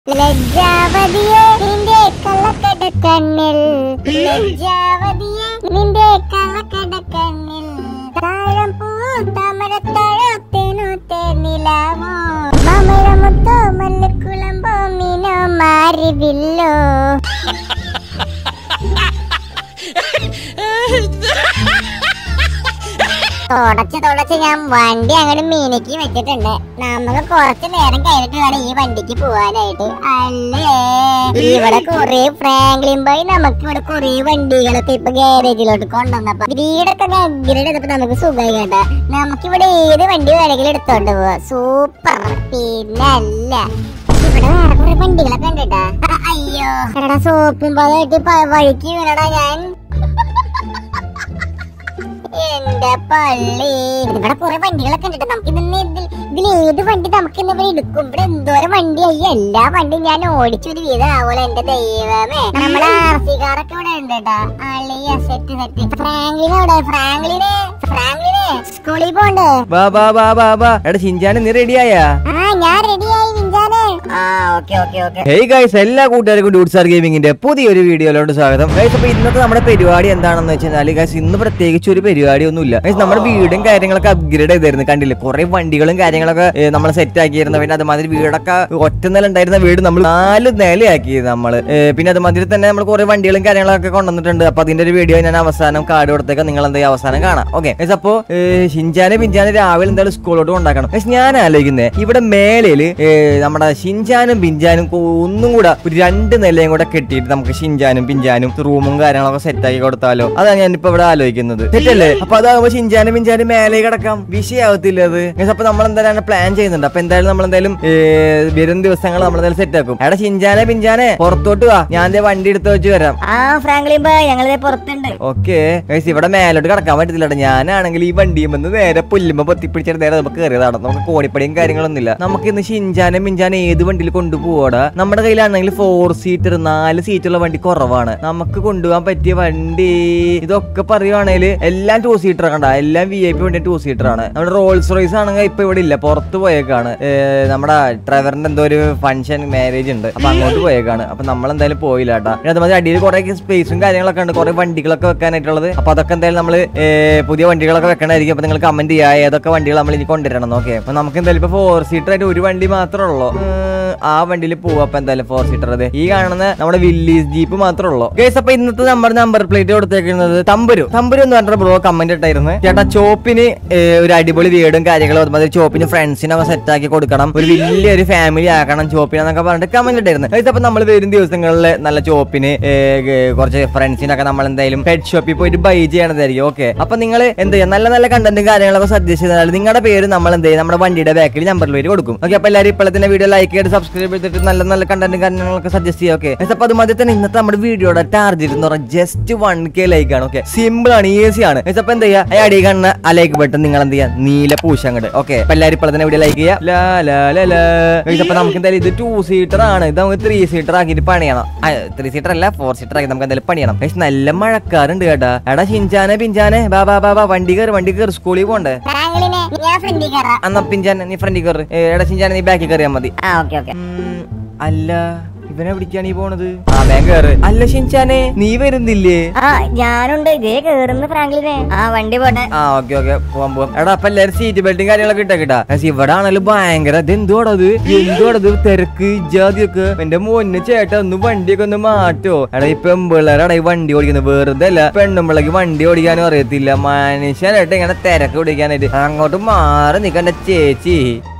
ലജ്ജാവതിയെ നിന്റെ കള്ളക്കട കണ്ണിൽ ലജ്ജാവതിയെ നിന്റെ കള്ളക്കട കണ്ണിൽ താഴം പൂ താമരത്താഴത്തേനു തേനിലാമോ മാമഴമുത്തോ മല്ലിക്കുളമ്പോ മീനോ മാറിവില്ലോ തുടച്ച് തുടച്ച് ഞാൻ വണ്ടി അങ്ങോട്ട് മീനക്ക് വെച്ചിട്ടുണ്ട് നമുക്ക് കുറച്ച് നേരം കഴിഞ്ഞിട്ട് വേണം ഈ വണ്ടിക്ക് പോവാനായിട്ട് അല്ലേ ഇവിടെ കുറെ ഫ്രാങ്ക്ലിൻ ബോയ് നമുക്ക് ഇവിടെ കുറെ വണ്ടികളൊക്കെ ഇപ്പൊ ഗാരേജിലോട്ട് കൊണ്ടുവന്നപ്പോ ഗ്രീഡൊക്കെ അപ്ഗ്രേഡ് ചെയ്തപ്പോ നമുക്ക് സുഖമായി കേട്ടാ നമുക്ക് ഇവിടെ ഏത് വണ്ടി വേണമെങ്കിലും എടുത്തോണ്ട് പോവാ സൂപ്പർ പിന്നല്ല ഇവിടെ വേറെ കുറെ വണ്ടികളൊക്കെ ഉണ്ട് കേട്ടാ അയ്യോ എടാ സോപ്പും പതായിട്ട് വഴിക്ക് വീണടാ ഞാൻ എന്റെ പള്ളി ഇവിടെ കുറെ വണ്ടികളൊക്കെ ഉണ്ട് നമുക്ക് ഇന്ന് ഇതിൽ ഇതിൽ ഏത് വണ്ടി നമുക്ക് ഇന്ന് ഇവിടെ എടുക്കും ഇവിടെ എന്തോരം വണ്ടിയായി എല്ലാ വണ്ടിയും ഞാൻ ഓടിച്ചൊരു വീതം ആവോളെ എന്റെ ദൈവമേ നമ്മുടെ ആർ സി കാറൊക്കെ ഇവിടെ ഉണ്ട് കേട്ടാ അളിയ സെറ്റ് സെറ്റ് ഫ്രാങ്ക്ലിന് അവിടെ ഫ്രാങ്ക്ലിന് ഫ്രാങ്ക്ലിന് സ്കൂളിൽ പോണ്ടേ വാ വാ വാ വാ വാ എടാ ഷിൻജാന് നീ റെഡിയായാ ആ ഞാൻ റെഡിയായി വിഞ്ചാനെ ആ okay okay okay hey guys എല്ലാ കൂട്ടുകാർക്കും ഡൂഡ് സ്റ്റാർ ഗെയിമിങ്ങിന്റെ പുതിയൊരു വീഡിയോയിലോട്ട് സ്വാഗതം ഗൈസ് അപ്പൊ ഇന്നത്തെ നമ്മുടെ പരിപാടി എന്താണെന്ന് വെച്ചാൽ ഗൈസ് ഇന്ന് പ്രത്യേകിച്ച് ഒരു പരിപാടി ഒന്നുമില്ല ഗൈസ് നമ്മുടെ വീടും കാര്യങ്ങളൊക്കെ അപ്ഗ്രേഡ് ചെയ്തായിരുന്നു കണ്ടില്ലേ കുറെ വണ്ടികളും കാര്യങ്ങളൊക്കെ നമ്മൾ സെറ്റ് ആക്കിയിരുന്നു പിന്നെ അതുമാതിരി വീടൊക്കെ ഒറ്റ നില ഉണ്ടായിരുന്ന വീട് നമ്മൾ നാല് നിലയാക്കി നമ്മൾ പിന്നെ അതുമാതിരി തന്നെ നമ്മൾ കുറെ വണ്ടികളും കാര്യങ്ങളൊക്കെ കൊണ്ടുവന്നിട്ടുണ്ട് അപ്പൊ അതിന്റെ ഒരു വീഡിയോ ഞാൻ അവസാനം കാർഡ് കൊടുത്തേക്ക് നിങ്ങൾ എന്തായാലും അവസാനം കാണാം ഓക്കെ ഗൈസ് അപ്പോ ഷിൻജാനെ പിഞ്ചാനെ രാവിലെ എന്തായാലും സ്കൂളിലോട്ട് കൊണ്ടാക്കണം ഗൈസ് ഞാൻ ആലോചിക്കുന്നത് ഇവിടെ മേലേല് ഏ, നമ്മുടെ ഷിൻജാനും പിഞ്ചാനും കൂ- ഒന്നും കൂടെ ഒരു രണ്ട് നിലയും കൂടെ കെട്ടിയിട്ട് നമുക്ക് ഷിൻജാനും പിഞ്ചാനും റൂമും കാര്യങ്ങളൊക്കെ സെറ്റ് ആക്കി കൊടുത്താലോ അതാണ് ഞാനിപ്പോ ഇവിടെ ആലോചിക്കുന്നത് തെറ്റല്ലേ അപ്പൊ അതാകുമ്പോ ഷിൻജാനും പിഞ്ചാനും മേലെ കിടക്കാം വിഷയാവത്തില്ല അത് Guys, അപ്പൊ നമ്മൾ എന്തായാലും പ്ലാൻ ചെയ്യുന്നുണ്ട് അപ്പൊ എന്തായാലും നമ്മൾ എന്തായാലും ഏ, വരും ദിവസങ്ങൾ നമ്മൾ എന്തായാലും സെറ്റ് ആക്കും എടാ ഷിൻജാനെ പിഞ്ചാനെ പുറത്തോട്ട് വാ ഞാൻ ദേ വണ്ടി എടുത്ത് വെച്ച് വരാം ആ ഫ്രാങ്ക്ലിൻ ബോയ് ഞങ്ങളിതേ പുറത്തുണ്ട് ഓക്കെ ഇവിടെ മേലോട്ട് കിടക്കാൻ പറ്റത്തില്ല ട്ടോ. ഞാനാണെങ്കിൽ ഈ വണ്ടിയും വന്ന് നേരെ പുല്ലുമ്പോ പൊത്തിപ്പിടിച്ചിട്ട് നേരെ നമുക്ക് കയറിയതാണ് നമുക്ക് കോണിപ്പടിയും കാര്യങ്ങളൊന്നുമില്ല നമുക്ക് ഇന്ന് ഷിൻജാനും മിഞ്ചാനും ഏത് വണ്ടിയിൽ കൊണ്ടുപോവാടാ നമ്മുടെ കയ്യിലാണെങ്കിൽ ഫോർ സീറ്റർ നാല് സീറ്റുള്ള വണ്ടി കുറവാണ് നമുക്ക് കൊണ്ടുപോകാൻ പറ്റിയ വണ്ടി ഇതൊക്കെ പറയുവാണെങ്കിൽ എല്ലാം ടൂ സീറ്റർ കണ്ട എല്ലാം വി ഐ പി വണ്ടി ടൂ സീറ്റർ ആണ് നമ്മുടെ റോൾസ് റോയ്സ് ആണെങ്കിൽ ഇപ്പൊ ഇവിടെ ഇല്ല പുറത്ത് പോയേക്കാണ് ഏ, നമ്മുടെ ട്രവറിന്റെ എന്തോ ഒരു ഫംഗ്ഷൻ മാരേജ് ഉണ്ട് അപ്പൊ അങ്ങോട്ട് പോയേക്കാണ് അപ്പൊ നമ്മൾ എന്തായാലും പോയില്ല കേട്ടാ പിന്നെ അതുമാതിരി അടിയിൽ കുറെ സ്പേസും കാര്യങ്ങളൊക്കെ ഉണ്ട് കുറെ വണ്ടികളൊക്കെ വെക്കാനായിട്ടുള്ളത് അപ്പൊ അതൊക്കെ എന്തായാലും നമ്മൾ പുതിയ വണ്ടികളൊക്കെ വെക്കണമായിരിക്കും അപ്പൊ നിങ്ങൾ കമന്റ് ചെയ്യുക ഏതൊക്കെ വണ്ടികൾ നമ്മൾ ഇനി കൊണ്ടുവരണം ഓക്കെ അപ്പൊ നമുക്ക് എന്തായാലും ഇപ്പൊ ഫോർ സീറ്റർ ആയിട്ട് ഒരു വണ്ടി മാത്രമേ ഉള്ളൂ ഉം, ആ വണ്ടിയിൽ പോവാ അപ്പൊ എന്തായാലും ഫോർ സീറ്റർ അത് ഈ കാണുന്ന നമ്മുടെ വില്ലീസ് ജീപ്പ് മാത്രമേ ഉള്ളൂ ഗേസ് അപ്പൊ ഇന്നത്തെ നമ്മുടെ നമ്പർ പ്ലേറ്റ് കൊടുത്തേക്കുന്നത് തമ്പുരു തമ്പുരു എന്ന് പറഞ്ഞ ബ്രോ കമന്റ് ഇട്ടായിരുന്നു ചേട്ടാ ചോപ്പിന് ഏ, ഒരു അടിപൊളി വീടും കാര്യങ്ങളും അതുമാതിരി ചോപ്പിന് ഫ്രണ്ട്സിനൊക്കെ സെറ്റ് ആക്കി കൊടുക്കണം ഒരു വലിയൊരു ഫാമിലി ആക്കണം ചോപ്പിനെന്നൊക്കെ പറഞ്ഞിട്ട് കമന്റ് ഇട്ടായിരുന്നു ഗൈസ് അപ്പൊ നമ്മൾ വരും ദിവസങ്ങളിൽ നല്ല ചോപ്പിന് ഏ, ഗ- കുറച്ച് ഫ്രണ്ട്സിനൊക്കെ നമ്മൾ എന്തായാലും പെറ്റ് ഷോപ്പിൽ പോയിട്ട് ബൈ ചെയ്യണതായിരിക്കും ഓക്കെ അപ്പൊ നിങ്ങൾ എന്ത് ചെയ്യാം നല്ല നല്ല കണ്ടന്റും കാര്യങ്ങളൊക്കെ സജസ്റ്റ് ചെയ്താൽ നിങ്ങളുടെ പേര് നമ്മൾ എന്ത് ചെയ്യും നമ്മുടെ വണ്ടിയുടെ ബാക്കിൽ നമ്പറിൽ പേര് കൊടുക്കും ഓക്കെ അപ്പൊ എല്ലാവരും ഇപ്പോഴത്തെ വീഡിയോ ലൈക്ക് ചെയ്ത് സബ്സ്ക്രൈബ് ചെയ്തിട്ട് നല്ല നല്ല കണ്ടന്റും കാര്യങ്ങളൊക്കെ സജസ്റ്റ് ചെയ്യാം ഓക്കെ അപ്പൊ അതുമാതിരി തന്നെ ഇന്നത്തെ നമ്മുടെ വീഡിയോയുടെ ടാർഗറ്റ് എന്ന് പറഞ്ഞാൽ ജസ്റ്റ് വൺ കെ ലൈക്ക് ആണ് ഓക്കെ സിമ്പിൾ ആണ് ഈസി ആണ് Guys, അപ്പൊ എന്താ ചെയ്യാ ആ അടി കാണുന്ന ആ ലൈക്ക് ബട്ടൺ നിങ്ങൾ എന്ത് ചെയ്യാ നീല പൂശ അങ്ങോട്ട് ഓക്കെ അപ്പൊ എല്ലാവരും ഇപ്പോൾ തന്നെ വീഡിയോ ലൈക്ക് ചെയ്യാം ലാ ലാ ലാ ലാ Guys, അപ്പൊ നമുക്ക് എന്തായാലും ഇത് ടൂ സീറ്റർ ആണ് ഇത് നമുക്ക് ത്രീ സീറ്റർ ആക്കിയിട്ട് പണിയണം ത്രീ സീറ്റർ അല്ല ഫോർ സീറ്റർ ആക്കി നമുക്ക് എന്തായാലും പണിയണം Guys, നല്ല മഴക്കാറുണ്ട് കേട്ടാ എടാ ഷിൻചാനെ പിഞ്ചാനെ ബാ ബാ ബാ ബാ വണ്ടി കയറി വണ്ടി കയറി സ്കൂളിൽ പോണ്ടേ ഫ്രാങ്ക്ലിനെ ഞാൻ ഫ്രണ്ടിൽ കയറാം അന്നാ പിഞ്ചാനെ നീ ഫ്രണ്ടിൽ കയറി എടാ ഷിൻചാനെ നീ ബാക്കിൽ കയറിയാൽ മതി ആ ഓക്കെ ഓക്കെ ഉം, അല്ല ഇവനെ പിടിക്കാണ് ഈ പോണത് ആ ബാങ്ക് കയറ് അല്ല ഷിൻചാനെ നീ വരുന്നില്ലേ ആ ഞാനുണ്ട് ഇതേ കേറുന്ന ഫ്രാങ്ക്ലിനെ ആ വണ്ടി പോട്ടെ ആ ഓക്കെ ഓക്കെ പോവാൻ പോവാം എടാ അപ്പൊ എല്ലാരും സീറ്റ് ബെൽറ്റും കാര്യങ്ങളൊക്കെ ഇട്ടാ കിട്ടാ പക്ഷെ ഇവിടെ ആണെങ്കിലും ഭയങ്കര ഇത് എന്തുവാടത് എന്തുവാടത് തിരക്ക് ജാതിയൊക്കെ എന്റെ മോന് ചേട്ടാ ഒന്ന് വണ്ടിയൊക്കെ ഒന്ന് മാറ്റോ എടാ ഈ പെമ്പിള്ളേരാടാ ഈ വണ്ടി ഓടിക്കുന്നത് വെറുതെ അല്ല പെണ്ണുമ്പിള്ളക്ക് വണ്ടി ഓടിക്കാനും അറിയത്തില്ല മനുഷ്യനായിട്ട് ഇങ്ങനെ തിരക്ക് ഓടിക്കാനായിട്ട് അങ്ങോട്ട് മാറി നിക്കണ്ട ചേച്ചി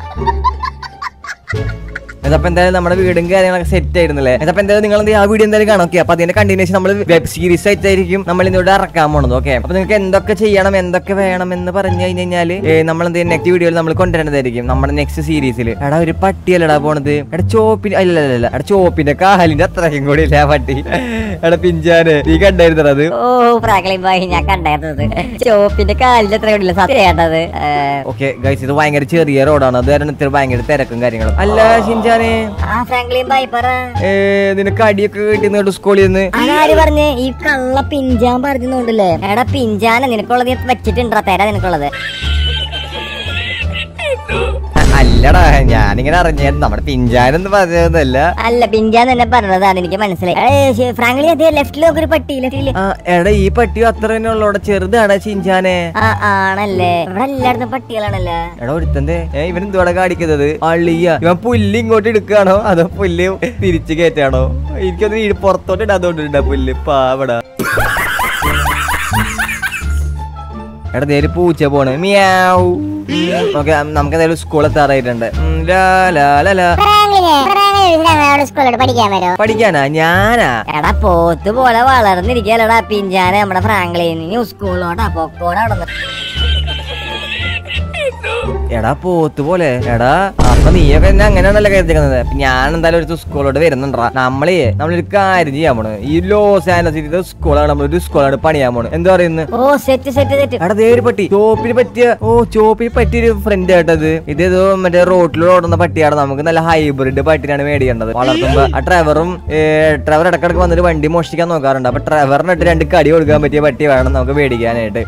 അതപ്പോ എന്തായാലും നമ്മുടെ വീടും കാര്യങ്ങളൊക്കെ സെറ്റ് ആയിരുന്നില്ലേ അതപ്പോ എന്തായാലും നിങ്ങൾ എന്ത് ചെയ്യും? ആ വീഡിയോ എന്തായാലും കാണാം ഓക്കെ അപ്പൊ അതിന്റെ കണ്ടിന്യൂഷൻ നമ്മൾ വെബ് സീരീസ് ആയിട്ടായിരിക്കും നമ്മൾ ഇന്നിവിടെ ഇറക്കാൻ പോണത് ഓക്കെ അപ്പൊ നിങ്ങൾക്ക് എന്തൊക്കെ ചെയ്യണം എന്തൊക്കെ വേണം എന്ന് പറഞ്ഞു കഴിഞ്ഞ് കഴിഞ്ഞാല് നമ്മൾ എന്ത് നെക്സ്റ്റ് വീഡിയോയിൽ നമ്മൾ കൊണ്ടുവരേണ്ടതായിരിക്കും നമ്മുടെ നെക്സ്റ്റ് സീരീസിൽ എടാ ഒരു പട്ടിയല്ലടാ പോണത് എടാ ചോപ്പിന് അല്ല അല്ല അല്ല എടാ ചോപ്പിന്റെ കാലിന്റെ അത്രയും കൂടി ഇല്ല ആ പട്ടി എടാ പിഞ്ചാന് നീ കണ്ടായിരുന്നോ അത് ഓ ഫ്രാങ്ക്ലിൻ ബോയ് ഞാൻ കണ്ടായിരുന്നത് ചോപ്പിന്റെ കാലിൽ എത്ര ഉണ്ടല്ലോ സത്യം കേട്ടത് ഓക്കെ ഗൈസ് ഇത് ഭയങ്കര ചെറിയ റോഡാണ് അത് കാരണം ഇത്ര ഭയങ്കര തിരക്കും കാര്യങ്ങളും അല്ല ഷിൻചാനെ ആ ഫ്രാങ്ക്ലിൻ ബോയ് പറ ഏ, നിനക്ക് അടിയൊക്കെ കിട്ടുന്നുണ്ട് സ്കൂളിൽ നിന്ന് ആര് പറഞ്ഞ് ഈ കള്ള പിഞ്ചാൻ പറഞ്ഞോണ്ടല്ലേ എടാ പിഞ്ചാന നിനക്കുള്ളത് നീ വെച്ചിട്ടുണ്ടാ തരാ നിനക്കുള്ളത് അല്ല അല്ലടാ ഞാനിങ്ങനെ അറിഞ്ഞായിരുന്നു നമ്മുടെ പിഞ്ചാനെന്ന് പറഞ്ഞതല്ല അല്ല പിഞ്ചാൻ തന്നെ പറഞ്ഞതാണ് എനിക്ക് മനസ്സിലായി ഫ്രാങ്ക്ലി അതെ ലെഫ്റ്റിൽ നോക്കൊരു പട്ടി ലെഫ്റ്റില് ആ എടാ ഈ പട്ടി അത്ര തന്നെ ഉള്ളോടെ ചെറുതാണ് ചിഞ്ചാനെ ആ ആണല്ലേ ഇവിടെ എല്ലായിടത്തും പട്ടികളാണല്ലേ എടാ ഒരുത്തന്റെ ഏ ഇവൻ എന്തുവാടെ കാണിക്കുന്നത് അള്ളിയ ഇവൻ പുല്ല് ഇങ്ങോട്ട് എടുക്കാണോ അതോ പുല്ല് തിരിച്ചു കയറ്റാണോ എനിക്കത് ഈ പുറത്തോട്ട് ഇടാൻ തോന്നിട്ടുണ്ട് പുല്ല് പാവടാ എടാ നേരെ പൂച്ച പോണ് മിയാവ് ഓക്കെ നമുക്ക് എന്തായാലും സ്കൂൾ എത്താറായിട്ടുണ്ട് ഉം, ലാ, ലാ, ലാ, ലാ. ഫ്രാങ്ക്ലിനെ ഫ്രാങ്ക്ലിൻ അവിടെ സ്കൂളിലോട്ട് പഠിക്കാൻ വരുമോ പഠിക്കാനാ ഞാനാ എടാ പോത്ത് പോലെ വളർന്നിരിക്കലടാ പിഞ്ചാനെ നമ്മുടെ ഫ്രാങ്ക്ലിൻ ഇനി സ്കൂളിലോട്ടാ പൊക്കോടെ അവിടെ എടാ പോത്ത് പോലെ എടാ അപ്പൊ നീയൊക്കെ എന്നെ അങ്ങനെയാണല്ലോ കരുതിക്കുന്നത് അപ്പൊ ഞാൻ എന്തായാലും ഒരു സ്കൂളോട്ട് വരുന്നുണ്ടാ നമ്മളേ നമ്മളൊരു കാര്യം ചെയ്യാൻ പോണ് ഈ ലോസ് ആൻഡസിറ്റിത്തെ സ്കൂളാണ് നമ്മളൊരു സ്കൂളാണ് പണിയാൻ പോണ് എന്താ പറയുന്നത് ഓ സെറ്റ് സെറ്റ് സെറ്റ് എടാ ദേ ഒരു പട്ടി ചോപ്പിന് പറ്റിയ ഓ ചോപ്പിന് പറ്റിയൊരു ഫ്രണ്ട് ആയിട്ടത് ഇത് ഏതോ മറ്റേ റോട്ടിൽ ഓടുന്ന പട്ടിയാണ് നമുക്ക് നല്ല ഹൈബ്രിഡ് പട്ടിയാണ് മേടിക്കേണ്ടത് വളർത്തുമ്പോ ആ ഡ്രൈവറും ഡ്രൈവർ ഇടക്കിടക്ക് വന്നിട്ട് വണ്ടി മോഷ്ടിക്കാൻ നോക്കാറുണ്ട് അപ്പൊ ഡ്രൈവറിനിട്ട് രണ്ട് കടി കൊടുക്കാൻ പറ്റിയ പട്ടി വേണം നമുക്ക് മേടിക്കാനായിട്ട്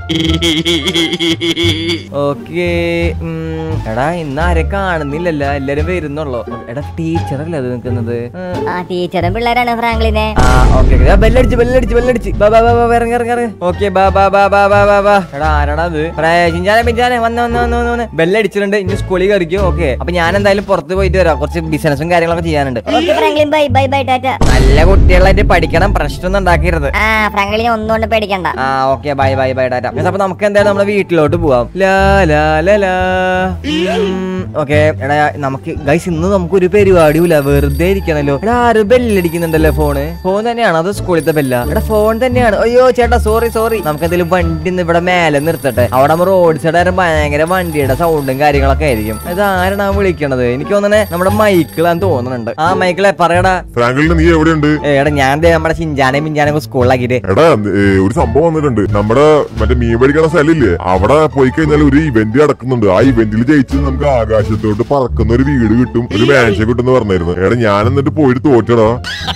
ഓക്കേ എടാ ഇന്ന് ആരെ കാണുന്നില്ലല്ലോ എല്ലാരും വരുന്നുള്ളൂ എടാ ടീച്ചറല്ലേ അത് നിൽക്കുന്നത് ആ ടീച്ചറും പിള്ളേരാണ് ഫ്രാങ്ക്ലിനെ ആ ഓക്കെ ബെല്ലടിച്ച് ബെല്ലടിച്ച് ബെല്ലടിച്ച് ബാ ബാ ബാ ബാ ഇറങ്ങി ഇറങ്ങി ഇറങ്ങി ഓക്കെ ബാ ബാ ബാ ബാ ബാ ബാ ബാ എടാ ആരാടാ അത് ചിഞ്ചാനെ പിഞ്ചാനെ വന്ന് വന്ന് വന്ന് വന്ന് വന്ന് ബെല്ലടിച്ചിട്ടുണ്ട് ഇനി സ്കൂളിൽ കയറിക്കും ഓക്കെ അപ്പൊ ഞാൻ എന്തായാലും പുറത്ത് പോയിട്ട് വരാം കുറച്ച് ബിസിനസ്സും കാര്യങ്ങളൊക്കെ ചെയ്യാനുണ്ട് okay Franklin bye bye bye ടാറ്റ നല്ല കുട്ടികളായിട്ട് പഠിക്കണം പ്രശ്നമൊന്നും ഉണ്ടാക്കരുത് ആ ഫ്രാങ്ക്ലിനെ ഒന്നുകൊണ്ട് പേടിക്കണ്ട ആ ഓക്കെ ബൈ ബൈ ബൈ ടാറ്റ Guys, അപ്പൊ നമുക്ക് എന്തായാലും നമ്മുടെ വീട്ടിലോട്ട് പോവാം ലാ ലാ ലാ ലാ ഓക്കെ എടാ നമുക്ക് ഗൈസ് ഇന്ന് നമുക്ക് ഒരു പരിപാടിയില്ല വെറുതെ ഇരിക്കണല്ലോ എടാ ആരും ബെല്ലടിക്കുന്നുണ്ടല്ലോ ഫോണ് ഫോൺ തന്നെയാണ് അത് സ്കൂളിലത്തെ ബെല്ല എടാ ഫോൺ തന്നെയാണ് അയ്യോ ചേട്ടാ സോറി സോറി നമുക്ക് എന്തെങ്കിലും വണ്ടി ഒന്ന് ഇവിടെ മേലെ നിർത്തട്ടെ അവിടെ നമ്മൾ റോഡ് സൈഡ് ആയാലും ഭയങ്കര വണ്ടിയുടെ സൗണ്ടും കാര്യങ്ങളൊക്കെ ആയിരിക്കും ഇത് ആരാണ് ആ വിളിക്കണത് എനിക്ക് തോന്നണേ നമ്മുടെ മൈക്കിളാന്ന് തോന്നുന്നുണ്ട് ആ മൈക്കിളെ പറയടാ ഫ്രാങ്കലിന് നീ എവിടെയുണ്ട് ഏ, എടാ ഞാൻ ദേ നമ്മുടെ ചിഞ്ചാനെ മിഞ്ചാനെ സ്കൂളിലാക്കിട്ട് എടാ ഏ, ഒരു സംഭവം വന്നിട്ടുണ്ട് നമ്മുടെ മറ്റേ മീൻ പഠിക്കണ സ്ഥലമില്ലേ അവിടെ പോയി കഴിഞ്ഞാൽ ഒരു ഇവന്റ് നടക്കുന്നുണ്ട് ആ ഇവന്റിൽ ജയിച്ച് നമുക്ക് ആകാശത്തോട്ട് പറക്കുന്ന ഒരു വീട് കിട്ടും ഒരു മാൻഷൻ കിട്ടും എന്ന് പറഞ്ഞായിരുന്നു എടാ ഞാൻ എന്നിട്ട് പോയിട്ട് തോറ്റടാ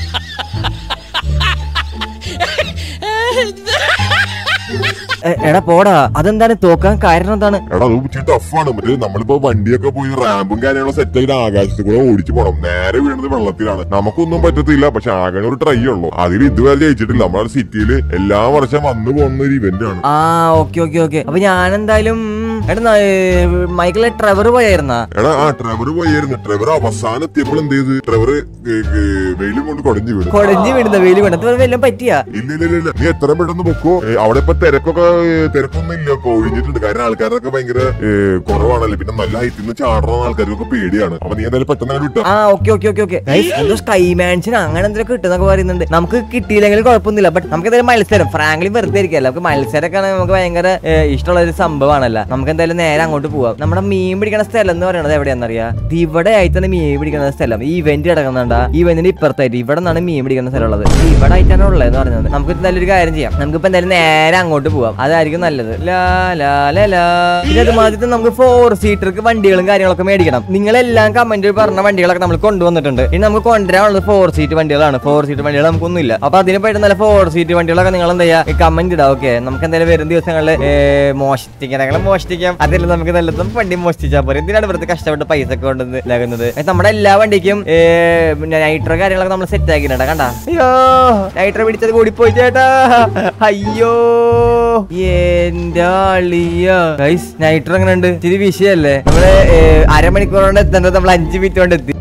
എ, എടാ പോടാ അതെന്താണ് തോക്കാൻ കാരണം എന്താണ് എടാ അത് ഇച്ചിരി ടഫാണ് മറ്റേ നമ്മളിപ്പോ വണ്ടിയൊക്കെ പോയി റാമ്പും കാര്യങ്ങളും സെറ്റ് ആയിട്ട് ആകാശത്ത് കൂടെ ഓടിച്ചു പോണം നേരെ വീണത് വെള്ളത്തിലാണ് നമുക്കൊന്നും പറ്റത്തില്ല പക്ഷെ ആകെ ഒരു ട്രൈ ഉള്ളൂ അതിൽ ഇതുവരെ ജയിച്ചിട്ടില്ല നമ്മുടെ സിറ്റിയിൽ എല്ലാ വർഷം വന്നു പോകുന്ന ഒരു ഇവന്റ് ആണ് ആ ഓക്കെ ഓക്കെ ഓക്കെ അപ്പൊ ഞാൻ എന്തായാലും ഉം, എടാ ന- ഏ, മൈക്കിളെ ട്രെവർ പോയായിരുന്നാ എടാ ആ ട്രെവർ പോയായിരുന്നു ട്രെവർ അവസാനം എത്തിയപ്പോൾ എന്ത് ചെയ്ത് ട്രെവർ വെയിലും കൊണ്ട് കുടഞ്ഞു വീണു കൊടഞ്ഞു വീടുന്ന വെയിൽ വീണത് വല്ലതും പറ്റിയാ ഇല്ല ഇല്ല ഇല്ല, ഇല്ല നീ എത്ര പെട്ടെന്ന് പൊക്കോ ഏ, അവിടെ ഇപ്പൊ തിരക്കൊക്കെ ഏ, തിരക്കൊന്നും ഇല്ല ഇപ്പൊ ഒഴിഞ്ഞിട്ടുണ്ട് കാരണം ആൾക്കാരൊക്കെ ഭയങ്കര ഏ, കുറവാണല്ലോ പിന്നെ നല്ല ഹൈറ്റിൽ നിന്ന് ചാടുന്ന ആൾക്കാർക്കൊക്കെ പേടിയാണ് അപ്പൊ നീ എന്തായാലും പെട്ടെന്ന് അങ്ങനെ വിട്ടോ ആ ഓക്കെ ഓക്കെ ഓക്കെ ഓക്കെ എന്തോ സ്കൈ മാൻഷൻ അങ്ങനെ എന്തെങ്കിലും കിട്ടുന്നൊക്കെ പറയുന്നുണ്ട് നമുക്ക് കിട്ടിയില്ലെങ്കിലും കുഴപ്പമൊന്നുമില്ല ബട്ട് നമുക്ക് എന്തായാലും മത്സരം ഫ്രാങ്ക്ലി വെറുതെ ഇരിക്കല്ല നമുക്ക് മത്സരമൊക്കെ നമുക്ക് ഭയങ്കര ഏ, ഇഷ്ടമുള്ള ഒരു സംഭവമാണല്ലോ നമുക്ക് എന്തായാലും നേരെ അങ്ങോട്ട് പോവാം നമ്മുടെ മീൻ പിടിക്കുന്ന സ്ഥലം എന്ന് പറയുന്നത് എവിടെയാണെന്നറിയാം ഇത് ഇവിടെ ആയിട്ടാണ് മീൻ പിടിക്കുന്ന സ്ഥലം ഈ ഇവന്റ് കിടക്കുന്നുണ്ട് ഈ ഇവന്റിന്റെ ഇപ്പുറത്തായിട്ട് ഇവിടെ നിന്നാണ് മീൻ പിടിക്കുന്ന സ്ഥലം ഉള്ളത് ഇവിടെ ആയിട്ടാണ് ഉള്ളതെന്ന് പറയുന്നത് നമുക്ക് എന്തായാലും ഒരു കാര്യം ചെയ്യാം നമുക്കിപ്പോ എന്തായാലും നേരെ അങ്ങോട്ട് പോവാം അതായിരിക്കും നല്ലത് ലാ ലാ ലാ ലാ പിന്നെ അതുമാതിരി നമുക്ക് ഫോർ സീറ്റർക്ക് വണ്ടികളും കാര്യങ്ങളൊക്കെ മേടിക്കണം നിങ്ങളെല്ലാം കമന്റ് പറഞ്ഞ വണ്ടികളൊക്കെ നമ്മൾ കൊണ്ടുവന്നിട്ടുണ്ട് ഇനി നമുക്ക് കൊണ്ടുവരാനുള്ളത് ഫോർ സീറ്റ് വണ്ടികളാണ് ഫോർ സീറ്റ് വണ്ടികൾ നമുക്കൊന്നുമില്ല അപ്പൊ അതിന് പോയിട്ട് നല്ല ഫോർ സീറ്റ് വണ്ടികളൊക്കെ നിങ്ങൾ എന്താ ചെയ്യുക കമന്റ് ഇടാം ഓക്കെ നമുക്ക് എന്തായാലും വരും ദിവസങ്ങളിൽ മോഷ്ടിക്കാനെങ്കിലും മോഷ്ടിക്കാം അതിൽ നമുക്ക് നല്ല നമുക്ക് വണ്ടി മോഷ്ടിച്ചാൽ പോരെ എന്തിനാണ് വെറുതെ കഷ്ടപ്പെട്ട് പൈസ ഒക്കെ കൊണ്ടുവന്ന് ഇതാക്കുന്നത് ഏ, നമ്മുടെ എല്ലാ വണ്ടിക്കും നൈട്രോ കാര്യങ്ങളൊക്കെ നമ്മൾ സെറ്റ് ആക്കിയിട്ടുണ്ട് കണ്ട അയ്യോ നൈട്രോ പിടിച്ചത് കൂടി പോയി ചേട്ടാ അയ്യോ എന്റെ അളിയ ഗൈസ് നൈട്രോ എങ്ങനെ ഉണ്ട് ഇച്ചിരി വിഷയല്ലേ നമ്മള് ഏ, അരമണിക്കൂർ കൊണ്ട് എത്തേണ്ടത് നമ്മൾ അഞ്ചു മിനിറ്റ് കൊണ്ട് എത്തി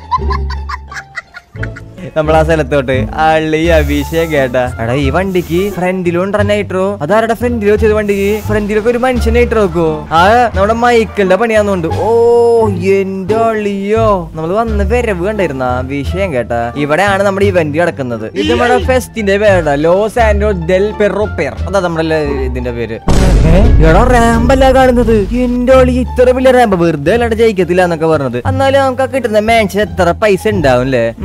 നമ്മൾ ആ സ്ഥലത്തോട്ട് അള്ളി അഭിഷേകം കേട്ടാ എടാ ഈ വണ്ടിക്ക് ഫ്രണ്ടിലും നൈട്രോ അതാരുടെ ഫ്രണ്ടിൽ വെച്ചത് വണ്ടിക്ക് ഫ്രണ്ടിലൊക്കെ ഒരു മനുഷ്യൻ നൈട്രോ വെക്കോ ആ നമ്മുടെ മൈക്കിളിന്റെ പണിയാന്നുണ്ട് ഓ എന്റെ അള്ളിയോ നമ്മൾ വന്ന വരവ് കണ്ടിരുന്ന വിഷയം കേട്ടാ ഇവിടെയാണ് നമ്മുടെ ഇവന്റ് കിടക്കുന്നത് ഇത് നമ്മുടെ ഫെസ്റ്റിന്റെ പേരാ ലോസ് ആൻഡോ ഡെൽ പെറോ പെർ അതാ നമ്മുടെ ല- ഇതിന്റെ പേര് ഏ? എടാ റാമ്പല്ല കാണുന്നത് എന്റെ അളി ഇത്ര വലിയ റാമ്പ് വെറുതെ അല്ലാണ്ട് ജയിക്കത്തില്ല എന്നൊക്കെ പറഞ്ഞത് എന്നാലും നമുക്ക് ആ കിട്ടുന്ന മാൻഷൻ എത്ര പൈസ ഉണ്ടാവും അല്ലേ ഉം,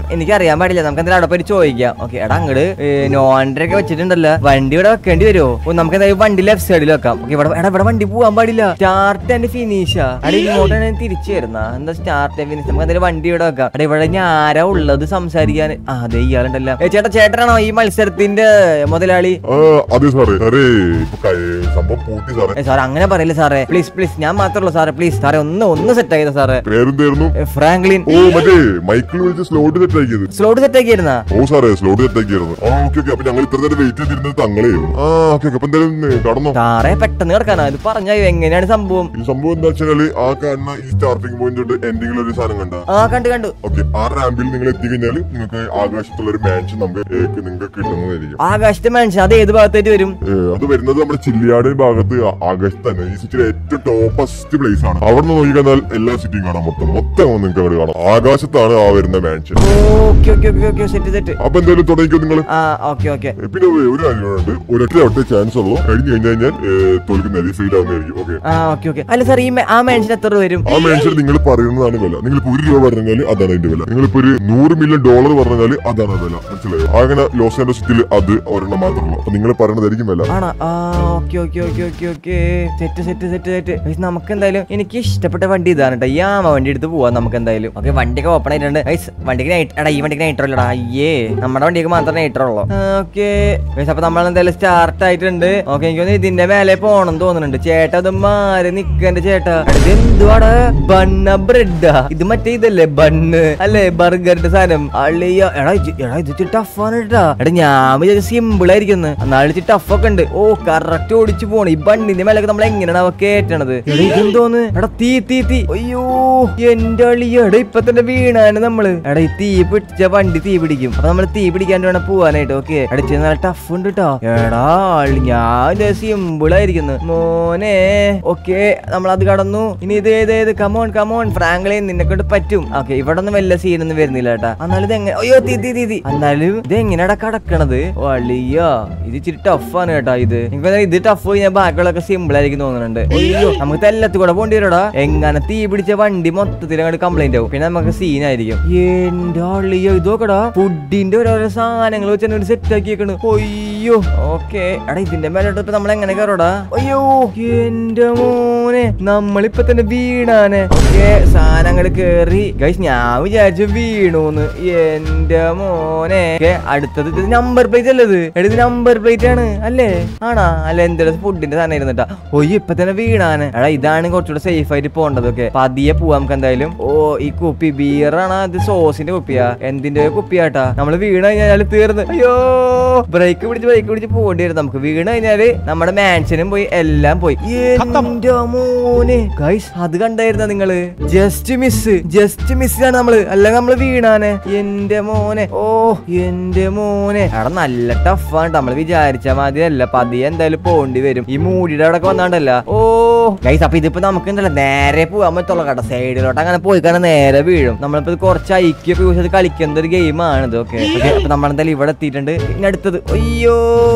എനിക്ക് അറിയാൻ പാടില്ല നമുക്ക് എന്തായാലും അവിടെ പോയി ചോദിക്കാം ഓക്കെ എടാ അങ്ങോട്ട് നോണ്ടർ ഒക്കെ വെച്ചിട്ടുണ്ടല്ലോ വണ്ടി ഇവിടെ വെക്കേണ്ടി വരുമോ ഓ നമുക്ക് എന്തായാലും വണ്ടി ലെഫ്റ്റ് സൈഡിൽ വെക്കാം ഓക്കെ ഇവിടെ എടാ ഇവിടെ വണ്ടി പോകാൻ പാടില്ല സ്റ്റാർട്ട് ആൻഡ് ഫിനിഷാ അവിടെ ഇങ്ങോട്ട് തന്നെ തിരിച്ചു വരുന്ന എന്താ സ്റ്റാർട്ട് ആൻഡ് ഫിനിഷ് നമുക്ക് എന്തായാലും വണ്ടി ഇവിടെ വെക്കാം എടാ ഇവിടെ ഞാൻ ആരാ ഉള്ളത് സംസാരിക്കാൻ ആ അതെ ഇയാളുണ്ടല്ലോ ഏ, ചേട്ടാ ചേട്ടനാണോ ഈ മത്സരത്തിന്റെ മുതലാളി ആ അതെ സാറേ സാറേ ഇപ്പൊ കഴി- സംഭവം പൂട്ടി സാറേ ഏ, സാറേ അങ്ങനെ പറയില്ല സാറേ പ്ലീസ് പ്ലീസ് ഞാൻ മാത്രമേ ഉള്ളൂ സാറേ പ്ലീസ് സാറേ ഒന്ന് ഒന്ന് സെറ്റ് ആയത് സാറേ പേരെന്തായിരുന്നു ഏ, ഫ്രാങ്ക്ലിൻ ഓ മറ്റേ മൈക്കിൾ വിളിച്ച് സ്ലോട്ട് സെറ്റ് ആക്കിയത് സ്ലോട്ട് സെറ്റ് ആക്കിയിരുന്നാ ഓ സാറേ സ്ലോട്ട് സെറ്റ് ആക്കിയിരുന്നു ആ ഓക്കെ ഓക്കെ അപ്പൊ ഞങ്ങൾ ഇത്ര നേരം വെയിറ്റ് ചെയ്തിരുന്നത് തങ്ങളെയും ആ ഓക്കെ ഓക്കെ അപ്പൊ എന്തായാലും ഏ, കടന്നോ സാറേ പെട്ടെന്ന് കിടക്കാനാ ഇത് പറഞ്ഞ എങ്ങനെയാണ് സംഭവം ഈ സംഭവം എന്താ വെച്ചാല് ആ കാണുന്ന ഈ സ്റ്റാർട്ടിംഗ് പോയിന്റ് തൊട്ട് എൻഡിങ്ങിൽ ഒരു സാധനം കണ്ട ആ കണ്ടു കണ്ടു ഓക്കെ ആ റാമ്പിൽ നിങ്ങൾ എത്തിക്കഴിഞ്ഞാൽ നിങ്ങൾക്ക് ആകാശത്തുള്ള ഒരു മാച്ച് നമുക്ക് ഏ, നിങ്ങൾക്ക് കിട്ടുന്നതായിരിക്കും ആകാശത്തെ മനുഷ്യൻ അത് ഏത് ഭാഗത്തായിട്ട് വരും ഏ, അത് വരുന്നത് നമ്മുടെ ചില്ലിയാട് ഭാഗത്ത് ആ- ആകാശത്ത് തന്നെ ഈ സിറ്റിയുടെ ഏറ്റവും ടോപ്പസ്റ്റ് പ്ലേസ് ആണ് അവിടെ നിന്ന് നോക്കിക്കഴിഞ്ഞാൽ എല്ലാ സിറ്റിയും കാണാം മൊത്തം മൊത്തം നിങ്ങൾക്ക് അവിടെ കാണാം ആകാശത്താണ് ആ വരുന്ന match okay okay okay okay set set അപ്പൊ എന്തായാലും തുടങ്ങിക്കോ നിങ്ങൾ ആ ഓക്കെ ഓക്കെ പിന്നെ ഒരു- ഒരു കാര്യമുണ്ട് ഒരൊറ്റ ഒറ്റ ചാൻസ് ഉള്ളൂ കഴിഞ്ഞു കഴിഞ്ഞാൽ ഞാൻ തോൽക്കുന്ന ഫെയിൽ ആവുന്നതായിരിക്കും ഓക്കെ ആ ഓക്കെ ഓക്കെ അല്ല സാർ ഈ മെ- ആ മനുഷ്യൻ എത്ര രൂപ വരും ആ മാൻഷൻ നിങ്ങൾ പറയുന്നതാണ് വില നിങ്ങളിപ്പോ ഒരു രൂപ പറഞ്ഞാൽ അതാണ് അതിന്റെ വില നിങ്ങളിപ്പോ ഒരു നൂറ് മില്യൺ ഡോളർ പറഞ്ഞാൽ അതാണ് ആ വില മനസ്സിലായോ അങ്ങനെ ലോസ് ആൻഡോസിറ്റിൽ അത് ഒരെണ്ണം മാത്രമേ ഉള്ളൂ അപ്പൊ നിങ്ങൾ പറയുന്നതായിരിക്കും വില ആണോ ആ okay okay okay okay okay set set set set guys, നമുക്ക് എന്തായാലും എനിക്ക് ഇഷ്ടപ്പെട്ട വണ്ടി ഇതാണ് കേട്ടോ ഈ ആമ വണ്ടി എടുത്ത് പോവാം നമുക്ക് എന്തായാലും ഓക്കെ വണ്ടിയൊക്കെ ഓപ്പൺ ആയിട്ടുണ്ട് ഗൈസ്, വണ്ടിക്ക് നൈറ്റ് എടാ ഈ വണ്ടിക്ക് നൈറ്റർ ഇല്ലടാ അയ്യേ നമ്മുടെ വണ്ടിക്ക് മാത്രമേ നൈറ്റർ ഉള്ളൂ ഓക്കെ അപ്പൊ നമ്മൾ എന്തായാലും സ്റ്റാർട്ട് ആയിട്ടുണ്ട് ഓക്കെ എനിക്ക് തോന്നുന്നു ഇതിന്റെ മേലെ പോണം തോന്നുന്നുണ്ട് ചേട്ടാ അത് മാറി നിക്കന്റെ ചേട്ടാ എടാ, ഇത് എന്തുവാടാ ബണ്ണ ബ്രെഡാ ഇത് മറ്റേ ഇതല്ലേ ബണ്ണ് അല്ലേ ബർഗറിന്റെ സാധനം അള്ളിയ എടാ ഇത് എടാ ഇത് ടഫാണ് കേട്ടാ എടാ ഞാൻ വിചാരിച്ച സിമ്പിൾ ആയിരിക്കുന്നു എന്നാലും ടഫ് ഒക്കെ ഉണ്ട് ഓ കറക്റ്റ് ഓടിച്ചു പോണ് ഈ ബണ്ണിന്റെ മേലൊക്കെ നമ്മൾ എങ്ങനെയാണ് അവ കേറ്റണത് എടാ ഇതെന്തോന്ന് എടാ തീ തീ തീ അയ്യോ എന്റെ അളിയ എടാ ഇപ്പൊ തന്നെ വീണാണ് നമ്മള് എടാ ഈ തീ പിടിച്ച വണ്ടി തീ പിടിക്കും അപ്പൊ നമ്മൾ തീ പിടിക്കാണ്ട് വേണം പോവാനായിട്ട് ഓക്കെ അടിച്ച് നല്ല ടഫ് ഉണ്ട് കേട്ടോ എടാ ആള് ഞാൻ സിമ്പിൾ ആയിരിക്കുന്നു മോനെ ഓക്കെ നമ്മൾ അത് കടന്നു ഇനി ഇത് ഏത് ഏത് കമോൺ കമോൺ ഫ്രാങ്ക്ലിൻ നിന്നെ കൊണ്ട് പറ്റും ഓക്കെ ഇവിടെ ഒന്നും വല്ല സീനൊന്നും വരുന്നില്ല കേട്ടാ എന്നാലും ഇത് എങ്ങനെ അയ്യോ തീ തീ തീ തീ എന്നാലും ഇത് എങ്ങനെയാടാ കടക്കണത് വളിയോ ഇത് ഇച്ചിരി ടഫാണ് കേട്ടാ ഇത് എനിക്ക് തോന്നുന്നു ഇത് ടഫ് ഞാൻ ബാക്കിയുള്ളൊക്കെ സിമ്പിൾ ആയിരിക്കും തോന്നുന്നുണ്ട് അയ്യോ നമുക്ക് തെല്ലത്ത് കൂടെ പോണ്ടി വരടാ എങ്ങനെ തീ പിടിച്ച വണ്ടി മൊത്തത്തിൽ അങ്ങോട്ട് കംപ്ലൈന്റ് ആവും പിന്നെ നമുക്ക് സീനായിരിക്കും എന്റെ അള്ളിയോ ഇതൊക്കെടാ ഫുഡിന്റെ ഓരോരോ സാധനങ്ങൾ വെച്ച് സെറ്റ് ആക്കിയേക്കണ് അയ്യോ ഓക്കെ എടാ ഇതിന്റെ മേലോട്ട് ഇപ്പൊ നമ്മൾ എങ്ങനെ കയറോടാ അയ്യോ എന്റെ മോനെ നമ്മളിപ്പൊ തന്നെ വീണാനെ ഓക്കെ സാധനങ്ങൾ കേറി ഗൈസ് ഞാൻ വിചാരിച്ചു വീണൂന്ന് എന്റെ മോനെ Okay, അടുത്തത് ഇത് നമ്പർ പ്ലേറ്റ് അല്ലേ ഇത് എടാ, ഇത് നമ്പർ പ്ലേറ്റ് ആണ് അല്ലേ ആണാ അല്ല എന്തെങ്കിലും ഫുഡിന്റെ സാധനം ഇരുന്നിട്ടാ ഒയ്യോ ഇപ്പൊ തന്നെ വീണാന് എടാ ഇതാണ് കുറച്ചുകൂടെ സേഫ് ആയിട്ട് പോകേണ്ടത് ഓക്കെ പതിയെ പോവാം നമുക്ക് എന്തായാലും ഓ ഈ കുപ്പി ബിയറാണ് ഇത് സോസിന്റെ കുപ്പിയാ എന്തിന്റെ കുപ്പിയാട്ടാ നമ്മൾ വീണ് കഴിഞ്ഞാൽ തീർന്ന് അയ്യോ ബ്രേക്ക് പിടിച്ച് ബ്രേക്ക് പിടിച്ച് പോകേണ്ടി വരും നമുക്ക് വീണ് കഴിഞ്ഞാല് നമ്മുടെ മാൻഷനും പോയി എല്ലാം പോയി എന്റെ മോനെ ഗൈസ് അത് കണ്ടായിരുന്ന നിങ്ങള് ജസ്റ്റ് മിസ് ജസ്റ്റ് മിസ് ആണ് നമ്മള് അല്ലെങ്കിൽ നമ്മള് വീണാനെ എന്റെ മോനെ ഓ എന്റെ മോനെ എടാ നല്ല ടഫാണ് നമ്മൾ വിചാരിച്ച മാതിരി അല്ല പതിയെ എന്തായാലും പോണ്ടി വരും ഈ മൂടിയുടെ അവിടെ വന്നാണ്ടല്ല ഓ ഗൈസ് അപ്പൊ ഇതിപ്പോ നമുക്ക് ഉണ്ടല്ലോ നേരെ പോകാൻ പറ്റുള്ള കേട്ടോ സൈഡിലോട്ട് അങ്ങനെ പോയി കാരണം നേരെ വീഴും നമ്മളിപ്പോ ഇത് കുറച്ച് ഐക്യൊക്കെ യൂസ് ചെയ്ത് കളിക്കുന്ന ഒരു ഗെയിമാണ് ഇത് ഓക്കെ അപ്പൊ നമ്മളെന്തായാലും ഇവിടെ എത്തിയിട്ടുണ്ട് ഇനി അടുത്തത് അയ്യോ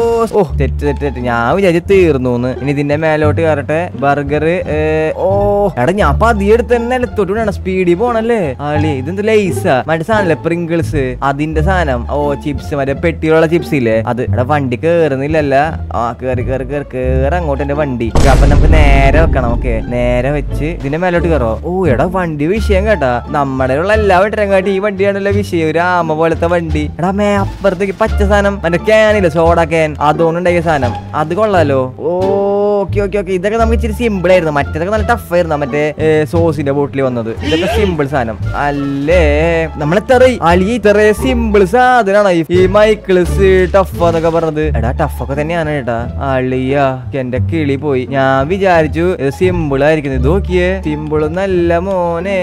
ഓ തെറ്റ് തെറ്റ് തെറ്റ് ഞാൻ വിചാരിച്ചു തീർന്നു ഇനി ഇതിന്റെ മേലോട്ട് കയറട്ടെ ബർഗർ ഓ എടാ ഞാൻ അപ്പൊ അധികം എടുത്ത് തന്നെ നിലത്തോട്ട് വേണം സ്പീഡിൽ പോണല്ലേ ആളി ഇതെന്ത് ലേസാ മറ്റേ സാധനല്ലേ പ്രിങ്കിൾസ് അതിന്റെ സാധനം ഓ ചിപ്സ് മറ്റേ പെട്ടിയുള്ള ചിപ്സ് ഇല്ലേ അത് എടാ വണ്ടി കേറുന്നില്ലല്ല ആ കേറി കേറി കേറി കേറി അങ്ങോട്ട് എന്റെ വണ്ടി അപ്പൊ നമുക്ക് നേരെ വെക്കണം ഓക്കെ നേരെ വെച്ച് ഇതിന്റെ മേലോട്ട് കയറോ ഓ എടാ വണ്ടി വിഷയം കേട്ടാ നമ്മുടെ ഉള്ള എല്ലാ വണ്ടിയും കാട്ടി ഈ വണ്ടിയാണല്ലോ വിഷയം ഒരു ആമ പോലത്തെ വണ്ടി എടാ മേ അപ്പുറത്തേക്ക് പച്ച സാധനം മറ്റേ ക്യാനില്ലേ സോഡ ക്യാൻ അതുകൊണ്ടുണ്ടായ സാധനം അത് കൊള്ളാലോ ഓ ഓക്കെ ഓക്കെ ഓക്കെ ഇതൊക്കെ നമുക്ക് ഇച്ചിരി സിമ്പിൾ ആയിരുന്നു മറ്റേതൊക്കെ നല്ല ടഫ് ആയിരുന്നു മറ്റേ ഏ, സോസിന്റെ ബോട്ടിൽ വന്നത് ഇതൊക്കെ സിമ്പിൾ സാധനം അല്ലേ നമ്മളെ തെറി അലി ഇത്ര സിമ്പിൾ സാധനമാണ് ഈ മൈക്കിൾസ് ടഫ് എന്നൊക്കെ പറഞ്ഞത് എടാ ടഫ് ഒക്കെ തന്നെയാണ് കേട്ടാ അളിയാ എന്റെ കിളി പോയി ഞാൻ വിചാരിച്ചു ഇത് സിമ്പിൾ ആയിരിക്കും ഇത് നോക്കിയേ സിമ്പിൾ നല്ല മോനെ